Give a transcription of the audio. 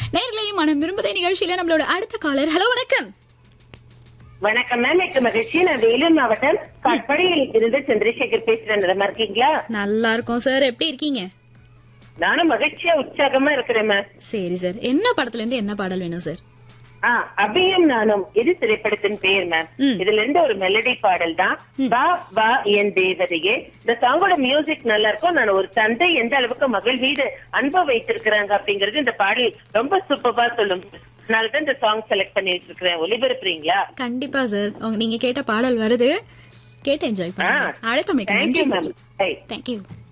நேர்களையும் மனம் விரும்புதே நிகழ்ச்சியில நம்மளோட அடுத்த காலர் ஹலோ வணக்கம் வணக்கம் மேம் மிக்க மகிழ்ச்சி நான் வேலூர் மாவட்டம் கட்படியில் இருந்து சந்திரசேகர் பேசுறேன் நல்லா இருக்கீங்களா நல்லா இருக்கோம் சார் எப்படி இருக்கீங்க நானும் மகிழ்ச்சியா உற்சாகமா இருக்கிறேன் மேம் சரி சார் என்ன படத்துல இருந்து என்ன பாடல் வேணும் சார் ஆ அபியும் நானும் இது திரைப்படத்தின் பெயர் மேம் ம். இதுல இருந்து ஒரு மெலடி பாடல் தான் வா வா என் தேவதையே இந்த சாங்கோட மியூசிக் நல்லா இருக்கும் நான் ஒரு தந்தை எந்த அளவுக்கு மகள் மீது அன்பை வைத்திருக்கிறாங்க அப்படிங்கறது இந்த பாடல் ரொம்ப சூப்பரா சொல்லும் அதனாலதான் இந்த சாங் செலக்ட் பண்ணி வச்சிருக்கிறேன் ஒளிபரப்புறீங்களா கண்டிப்பா சார் உங்க- நீங்க கேட்ட பாடல் வருது கேட்டு என்ஜாய் பண்ணுங்க ஆ. அழைத்தமைக்கு தேங்க்யூ நன்றி மேம் சார் தேங்க்யூ